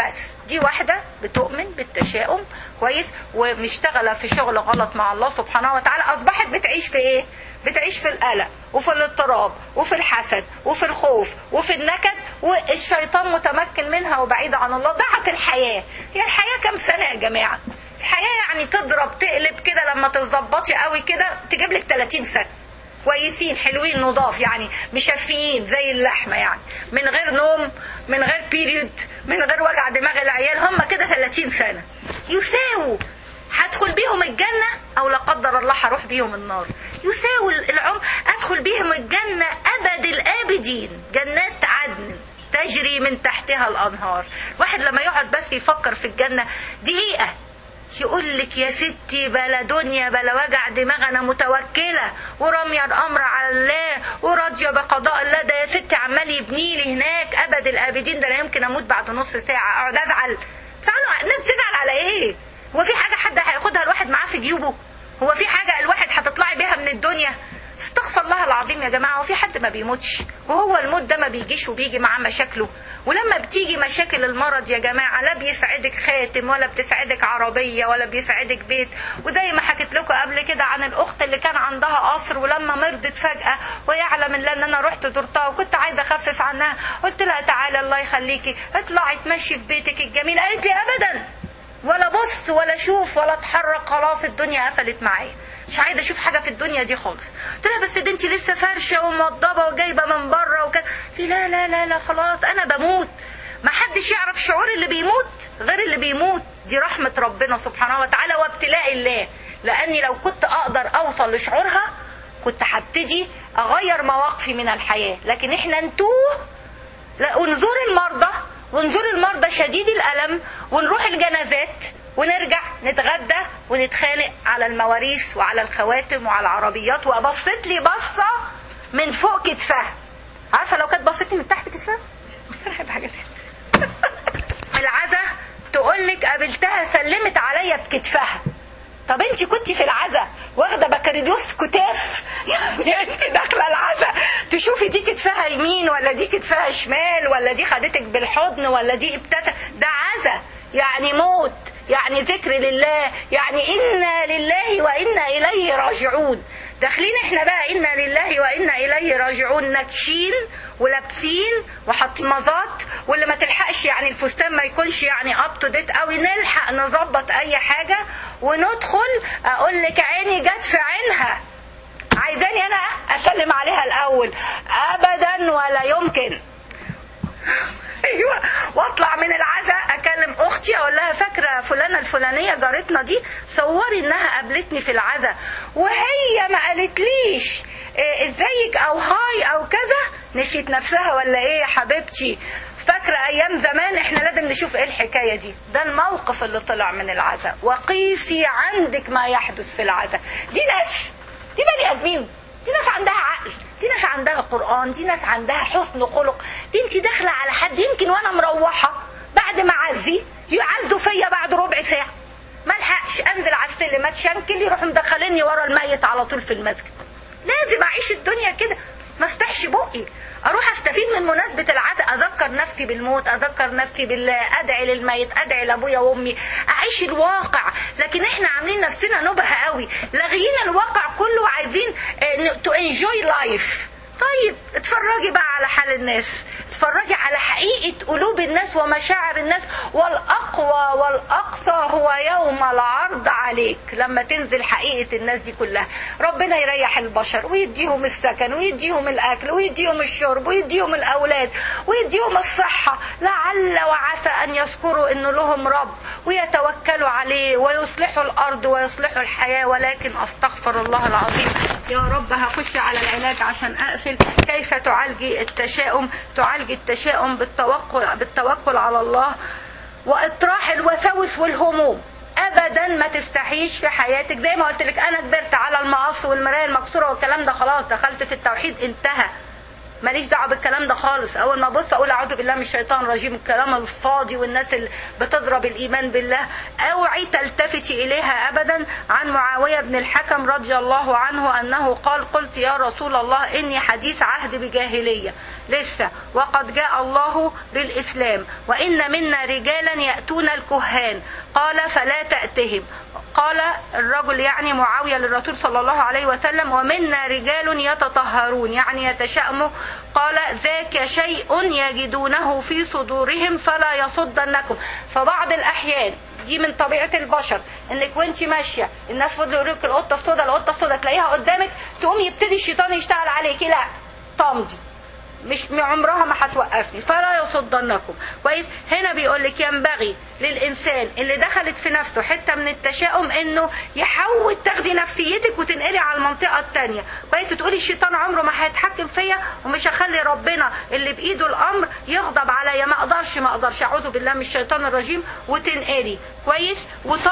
دي واحده بتؤمن بالتشاؤم كويس ومشتغله في شغل غلط مع الله سبحانه وتعالى اصبحت بتعيش في ايه بتعيش في القلق وفي الاضطراب وفي الحسد وفي الخوف وفي النكد والشيطان متمكن منها وبعيد عن الله ضاعت الحياه هي الحياه كم سنه يا جماعه الحياه يعني تضرب تقلب كده لما تظبطي قوي كده تجيب لك 30 سنه كويسين حلوين نضاف يعني مشفيين زي اللحمه يعني من غير نوم من غير بيريود من غير وجع دماغ العيال هم كده 30 سنه يساووا هدخل بيهم الجنة أو لا قدر الله هروح بيهم النار يساوي العمر أدخل بيهم الجنة أبد الآبدين جنات عدن تجري من تحتها الأنهار واحد لما يقعد بس يفكر في الجنة دقيقة يقول لك يا ستي بلا دنيا بلا وجع دماغ انا متوكله وراميه الامر على الله وراضيه بقضاء الله ده يا ستي عمال يبني لي هناك ابد الابدين ده انا يمكن اموت بعد نص ساعه اقعد ازعل زعلوا الناس تزعل على ايه؟ هو في حاجه حد هياخدها الواحد معاه في جيوبه؟ هو في حاجه الواحد هتطلعي بيها من الدنيا؟ استغفر الله العظيم يا جماعه وفي حد ما بيموتش وهو الموت ده ما بيجيش وبيجي معاه مشاكله ولما بتيجي مشاكل المرض يا جماعه لا بيسعدك خاتم ولا بتسعدك عربيه ولا بيسعدك بيت وزي ما حكيت لكم قبل كده عن الاخت اللي كان عندها قصر ولما مرضت فجاه ويعلم الله ان انا رحت زرتها وكنت عايزه اخفف عنها قلت لها تعالى الله يخليكي اطلعي تمشي في بيتك الجميل قالت لي ابدا ولا بص ولا شوف ولا اتحرك خلاص الدنيا قفلت معايا مش عايزه اشوف حاجه في الدنيا دي خالص قلت لها بس ده انت لسه فرشه وموضبه وجايبه من بره وكده قالت لي لا لا لا لا خلاص انا بموت ما حدش يعرف شعور اللي بيموت غير اللي بيموت دي رحمه ربنا سبحانه وتعالى وابتلاء الله لاني لو كنت اقدر اوصل لشعورها كنت هبتدي اغير مواقفي من الحياه لكن احنا نتوه لا ونزور المرضى ونزور المرضى شديد الالم ونروح الجنازات ونرجع نتغدى ونتخانق على المواريث وعلى الخواتم وعلى العربيات وبصت لي بصه من فوق كتفها عارفه لو كانت بصت لي من تحت كتفها مش هحب حاجه تاني العزا تقول لك قابلتها سلمت عليا بكتفها طب انت كنت في العزا واخده بكالوريوس كتاف يعني انت داخله العزا تشوفي دي كتفها يمين ولا دي كتفها شمال ولا دي خدتك بالحضن ولا دي ابتسم ده عزا يعني موت يعني ذكر لله يعني انا لله وانا اليه راجعون داخلين احنا بقى انا لله وانا اليه راجعون نكشين ولابسين وحاطين مظات واللي ما تلحقش يعني الفستان ما يكونش يعني اب تو ديت قوي نلحق نظبط اي حاجه وندخل اقول لك عيني جت في عينها عايزاني انا اسلم عليها الاول ابدا ولا يمكن ايوه واطلع من العزاء اكلم اختي اقول لها فاكره فلانه الفلانيه جارتنا دي صوري انها قابلتني في العزاء وهي ما قالتليش إيه ازيك او هاي او كذا نسيت نفسها ولا ايه يا حبيبتي فاكرة أيام زمان إحنا لازم نشوف إيه الحكاية دي ده الموقف اللي طلع من العزاء وقيسي عندك ما يحدث في العزاء دي ناس دي بني آدمين دي ناس عندها عقل دي ناس عندها قرآن دي ناس عندها حسن خلق دي انت داخلة على حد يمكن وانا مروحة بعد ما عزي يعزوا فيا بعد ربع ساعة ما الحقش انزل على السلم اتشنكل يروحوا مدخليني ورا الميت على طول في المسجد لازم اعيش الدنيا كده ما افتحش بقي اروح استفيد من مناسبة العزاء اذكر نفسي بالموت اذكر نفسي بالله ادعي للميت ادعي لابويا وامي اعيش الواقع لكن احنا عاملين نفسنا نبهة قوي لاغيين الواقع كله وعايزين تو انجوي لايف طيب اتفرجي بقى على حال الناس اتفرجي على حقيقة قلوب الناس ومشاعر الناس والأقوى والأقصى هو يوم العرض عليك لما تنزل حقيقة الناس دي كلها ربنا يريح البشر ويديهم السكن ويديهم الأكل ويديهم الشرب ويديهم الأولاد ويديهم الصحة لعل وعسى أن يذكروا أن لهم رب ويتوكلوا عليه ويصلحوا الأرض ويصلحوا الحياة ولكن أستغفر الله العظيم يا رب هخش على العلاج عشان أقفل كيف تعالجي التشاؤم تعالجي التشاؤم بالتوكل بالتوكل على الله واطراح الوساوس والهموم ابدا ما تفتحيش في حياتك زي ما قلت لك انا كبرت على المقص والمرايه المكسوره والكلام ده خلاص دخلت في التوحيد انتهى ماليش دعوه بالكلام ده خالص اول ما ابص اقول اعوذ بالله من الشيطان الرجيم الكلام الفاضي والناس اللي بتضرب الايمان بالله اوعي تلتفتي اليها ابدا عن معاويه بن الحكم رضي الله عنه انه قال قلت يا رسول الله اني حديث عهد بجاهليه لسه وقد جاء الله بالإسلام وإن منا رجالا يأتون الكهان قال فلا تأتهم قال الرجل يعني معاوية للرسول صلى الله عليه وسلم ومنا رجال يتطهرون يعني يتشأموا قال ذاك شيء يجدونه في صدورهم فلا يصدنكم فبعض الأحيان دي من طبيعه البشر انك وانت ماشيه الناس فضلوا يقولوا لك القطه السوداء القطه السوداء تلاقيها قدامك تقوم يبتدي الشيطان يشتغل عليكي لا طمدي مش عمرها ما هتوقفني فلا يصدنكم كويس هنا بيقول لك ينبغي للانسان اللي دخلت في نفسه حته من التشاؤم انه يحول تاخدي نفسيتك وتنقلي على المنطقه الثانيه كويس تقولي الشيطان عمره ما هيتحكم فيا ومش هخلي ربنا اللي بايده الامر يغضب عليا ما اقدرش ما اقدرش اعوذ بالله من الشيطان الرجيم وتنقلي كويس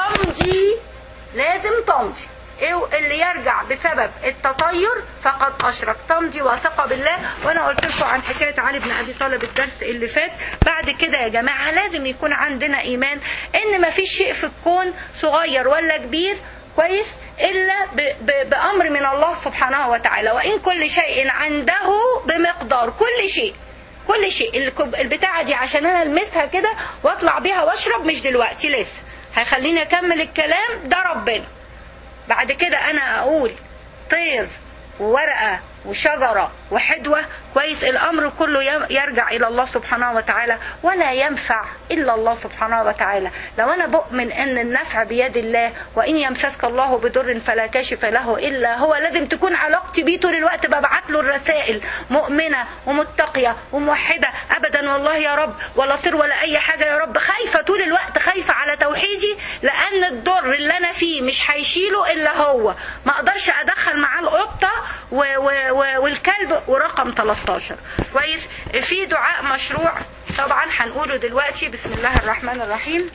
وتمضي لازم تمضي اللي يرجع بسبب التطير فقد اشرك تمضي واثقه بالله وانا قلت لكم عن حكايه علي بن ابي طالب الدرس اللي فات بعد كده يا جماعه لازم يكون عندنا ايمان ان ما فيش شيء في الكون صغير ولا كبير كويس الا ب ب بامر من الله سبحانه وتعالى وان كل شيء عنده بمقدار كل شيء كل شيء البتاعه دي عشان انا المسها كده واطلع بيها واشرب مش دلوقتي لسه هيخليني اكمل الكلام ده ربنا بعد كده انا اقول طير وورقه وشجره وحدوه كويس الامر كله يرجع الى الله سبحانه وتعالى ولا ينفع الا الله سبحانه وتعالى لو انا بؤمن ان النفع بيد الله وان يمسسك الله بضر فلا كاشف له الا هو لازم تكون علاقتي بيه طول الوقت ببعت له الرسائل مؤمنه ومتقيه وموحده ابدا والله يا رب ولا طير ولا اي حاجه يا رب خايفه طول الوقت خايفه على توحيدي لان الضر اللي انا فيه مش هيشيله الا هو ما اقدرش ادخل معاه القطه و و والكلب ورقم 13 كويس في دعاء مشروع طبعا هنقوله دلوقتي بسم الله الرحمن الرحيم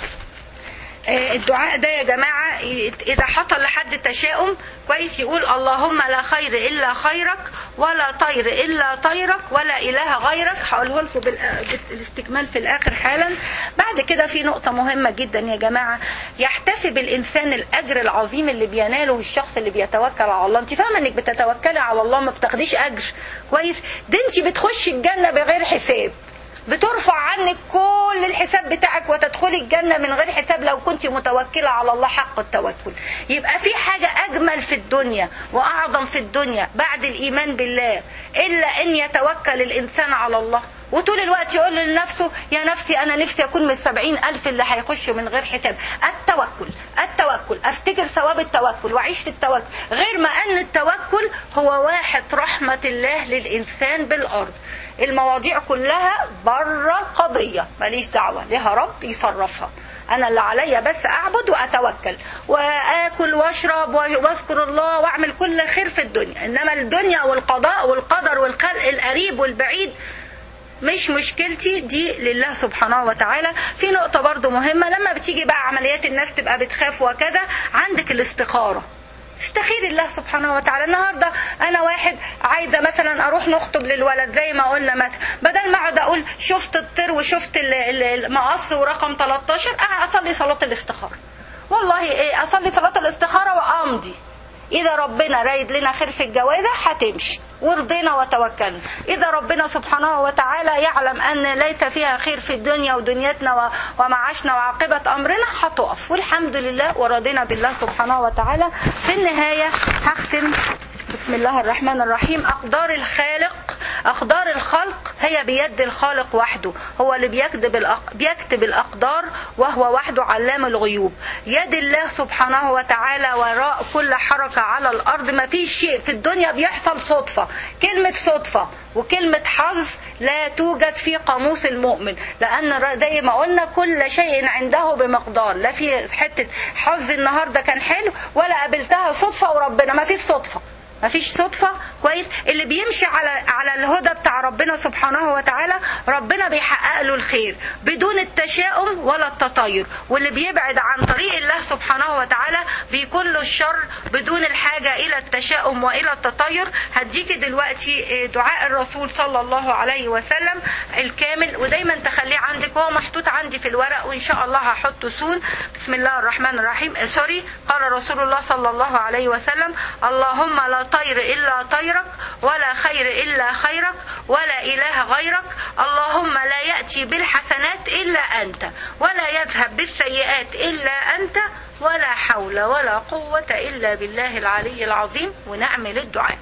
الدعاء ده يا جماعة إذا حصل لحد تشاؤم كويس يقول اللهم لا خير إلا خيرك ولا طير إلا طيرك ولا إله غيرك هقوله لكم بالاستكمال في الآخر حالا بعد كده في نقطة مهمة جدا يا جماعة يحتسب الإنسان الأجر العظيم اللي بيناله الشخص اللي بيتوكل على الله أنت فاهمة إنك بتتوكلي على الله ما بتاخديش أجر كويس ده أنت بتخشي الجنة بغير حساب بترفع عنك كل الحساب بتاعك وتدخلي الجنة من غير حساب لو كنت متوكلة على الله حق التوكل يبقى في حاجة أجمل في الدنيا وأعظم في الدنيا بعد الإيمان بالله إلا أن يتوكل الإنسان على الله وطول الوقت يقول لنفسه يا نفسي أنا نفسي أكون من السبعين ألف اللي هيخشوا من غير حساب التوكل التوكل أفتكر ثواب التوكل وأعيش في التوكل غير ما أن التوكل هو واحد رحمة الله للإنسان بالأرض المواضيع كلها بره قضية ماليش دعوة لها رب يصرفها انا اللي عليا بس اعبد واتوكل واكل واشرب واذكر الله واعمل كل خير في الدنيا انما الدنيا والقضاء والقدر والخلق القريب والبعيد مش مشكلتي دي لله سبحانه وتعالى في نقطة برضو مهمة لما بتيجي بقى عمليات الناس تبقى بتخاف وكذا عندك الاستخارة استخير الله سبحانه وتعالى النهارده انا واحد عايزه مثلا اروح نخطب للولد زي ما قلنا مثلا بدل ما اقعد اقول شفت الطير وشفت المقص ورقم 13 اصلي صلاه الاستخاره والله ايه اصلي صلاه الاستخاره وامضي إذا ربنا رايد لنا خير في الجوازة هتمشي ورضينا وتوكلنا إذا ربنا سبحانه وتعالى يعلم أن ليس فيها خير في الدنيا ودنيتنا ومعاشنا وعاقبة أمرنا هتقف والحمد لله ورضينا بالله سبحانه وتعالى في النهاية هختم بسم الله الرحمن الرحيم أقدار الخالق أقدار الخلق هي بيد الخالق وحده هو اللي بيكتب الأق... بيكتب الأقدار وهو وحده علام الغيوب يد الله سبحانه وتعالى وراء كل حركة على الأرض ما فيش شيء في الدنيا بيحصل صدفة كلمة صدفة وكلمة حظ لا توجد في قاموس المؤمن لأن زي ما قلنا كل شيء عنده بمقدار لا في حتة حظ النهاردة كان حلو ولا قابلتها صدفة وربنا ما فيش صدفة مفيش صدفة كويس اللي بيمشي على على الهدى بتاع ربنا سبحانه وتعالى ربنا بيحقق له الخير بدون التشاؤم ولا التطير واللي بيبعد عن طريق الله سبحانه وتعالى وتعالى بيكون له الشر بدون الحاجة إلى التشاؤم وإلى التطير هديكي دلوقتي دعاء الرسول صلى الله عليه وسلم الكامل ودايما تخليه عندك وهو محطوط عندي في الورق وإن شاء الله هحطه سون بسم الله الرحمن الرحيم آه، سوري قال رسول الله صلى الله عليه وسلم اللهم لا طير إلا طيرك ولا خير إلا خيرك ولا إله غيرك اللهم لا يأتي بالحسنات إلا أنت ولا يذهب بالسيئات إلا أنت ولا حول ولا قوة إلا بالله العلي العظيم ونعمل الدعاء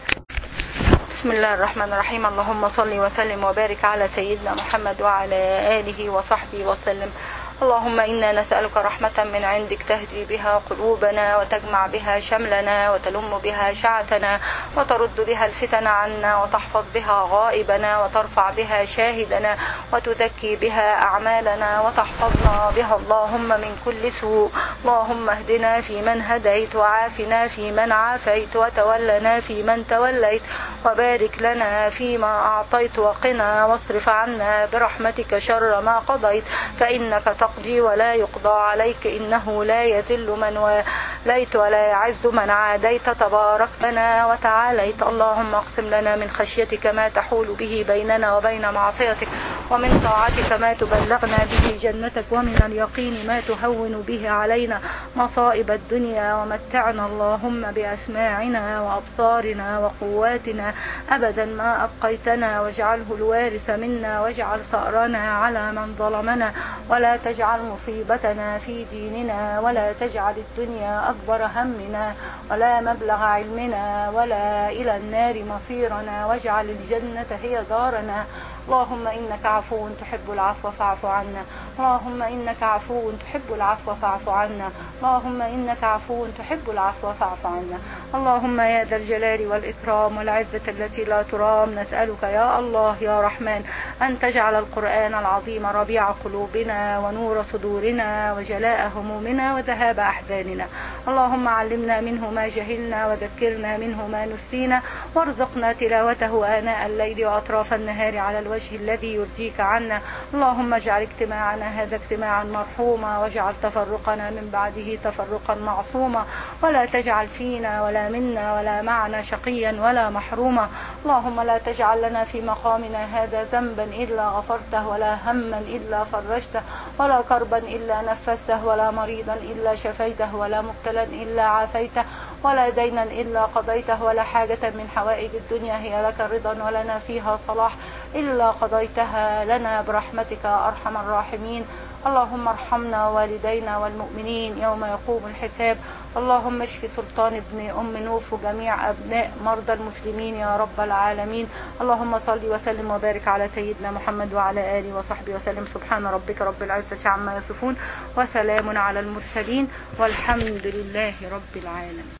بسم الله الرحمن الرحيم اللهم صل وسلم وبارك على سيدنا محمد وعلى آله وصحبه وسلم اللهم إنا نسألك رحمة من عندك تهدي بها قلوبنا وتجمع بها شملنا وتلم بها شعثنا وترد بها الفتن عنا وتحفظ بها غائبنا وترفع بها شاهدنا وتزكي بها أعمالنا وتحفظنا بها اللهم من كل سوء اللهم اهدنا فيمن هديت وعافنا فيمن عافيت وتولنا فيمن توليت وبارك لنا فيما أعطيت وقنا واصرف عنا برحمتك شر ما قضيت فإنك تقضي ولا يقضى عليك إنه لا يذل من واليت ولا يعز من عاديت تبارك لنا وتعاليت اللهم اقسم لنا من خشيتك ما تحول به بيننا وبين معصيتك ومن طاعتك ما تبلغنا به جنتك ومن اليقين ما تهون به علينا مصائب الدنيا ومتعنا اللهم بأسماعنا وأبصارنا وقواتنا أبدا ما أبقيتنا واجعله الوارث منا واجعل ثأرنا على من ظلمنا ولا تجعل مصيبتنا في ديننا ولا تجعل الدنيا أكبر همنا ولا مبلغ علمنا ولا إلى النار مصيرنا واجعل الجنة هي دارنا اللهم إنك عفو تحب العفو فاعف عنا اللهم إنك عفو تحب العفو فاعف عنا اللهم إنك عفو تحب العفو فاعف عنا اللهم يا ذا الجلال والإكرام والعزة التي لا ترام نسألك يا الله يا رحمن أن تجعل القرآن العظيم ربيع قلوبنا ونور صدورنا وجلاء همومنا وذهاب أحزاننا اللهم علمنا منه ما جهلنا وذكرنا منه ما نسينا وارزقنا تلاوته آناء الليل وأطراف النهار على الوجه الذي يرضيك عنا اللهم اجعل اجتماعنا هذا اجتماعا مرحوما واجعل تفرقنا من بعده تفرقا معصوما ولا تجعل فينا ولا منا ولا معنا شقيا ولا محروما اللهم لا تجعل لنا في مقامنا هذا ذنبا إلا غفرته ولا هما إلا فرجته ولا كربا إلا نفسته ولا مريضا إلا شفيته ولا مبتلا إلا عافيته ولا دينا إلا قضيته ولا حاجة من حوائج الدنيا هي لك رضا ولنا فيها صلاح إلا قضيتها لنا برحمتك أرحم الراحمين اللهم ارحمنا والدينا والمؤمنين يوم يقوم الحساب اللهم اشف سلطان ابن أم نوف وجميع أبناء مرضى المسلمين يا رب العالمين اللهم صل وسلم وبارك على سيدنا محمد وعلى آله وصحبه وسلم سبحان ربك رب العزة عما يصفون وسلام على المرسلين والحمد لله رب العالمين